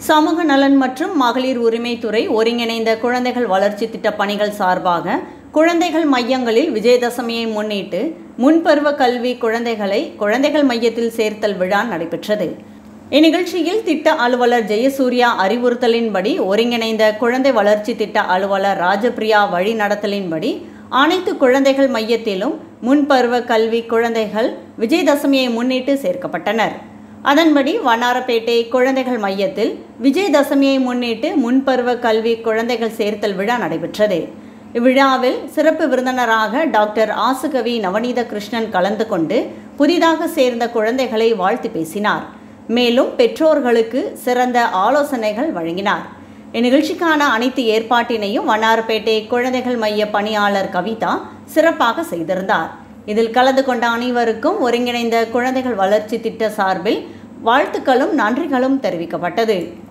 சமூக நலன் மற்றும் மகளிர் உரிமைத்துறை ஒருங்கிணைந்த குழந்தைகள் வளர்ச்சி திட்ட பணிகள் சார்பாக குழந்தைகள் மையங்களில் விஜயதசமியை முன்னிட்டு முன்பருவ கல்வி குழந்தைகளை குழந்தைகள் மையத்தில் சேர்த்தல் விழா நடைபெற்றது இந்நிகழ்ச்சியில் திட்ட அலுவலர் ஜெயசூர்யா அறிவுறுத்தலின்படி ஒருங்கிணைந்த குழந்தை வளர்ச்சி திட்ட அலுவலர் ராஜபிரியா வழிநடத்தலின்படி அனைத்து குழந்தைகள் மையத்திலும் முன்பருவ கல்வி குழந்தைகள் விஜயதசமியை முன்னிட்டு சேர்க்கப்பட்டனர் அதன்படி வண்ணாரப்பேட்டை குழந்தைகள் மையத்தில் விஜயதசமியை முன்னிட்டு முன்பருவ கல்வி குழந்தைகள் சேர்த்தல் விழா நடைபெற்றது இவ்விழாவில் சிறப்பு விருந்தினராக டாக்டர் ஆசுகவி நவநீத கிருஷ்ணன் கலந்து கொண்டு புதிதாக சேர்ந்த குழந்தைகளை வாழ்த்து பேசினார் மேலும் பெற்றோர்களுக்கு சிறந்த ஆலோசனைகள் வழங்கினார் இந்நிகழ்ச்சிக்கான அனைத்து ஏற்பாட்டினையும் வண்ணாரப்பேட்டை குழந்தைகள் மைய பணியாளர் கவிதா சிறப்பாக செய்திருந்தார் இதில் கலந்து கொண்ட அனைவருக்கும் ஒருங்கிணைந்த குழந்தைகள் வளர்ச்சி திட்ட சார்பில் வாழ்த்துக்களும் நன்றிகளும் தெரிவிக்கப்பட்டது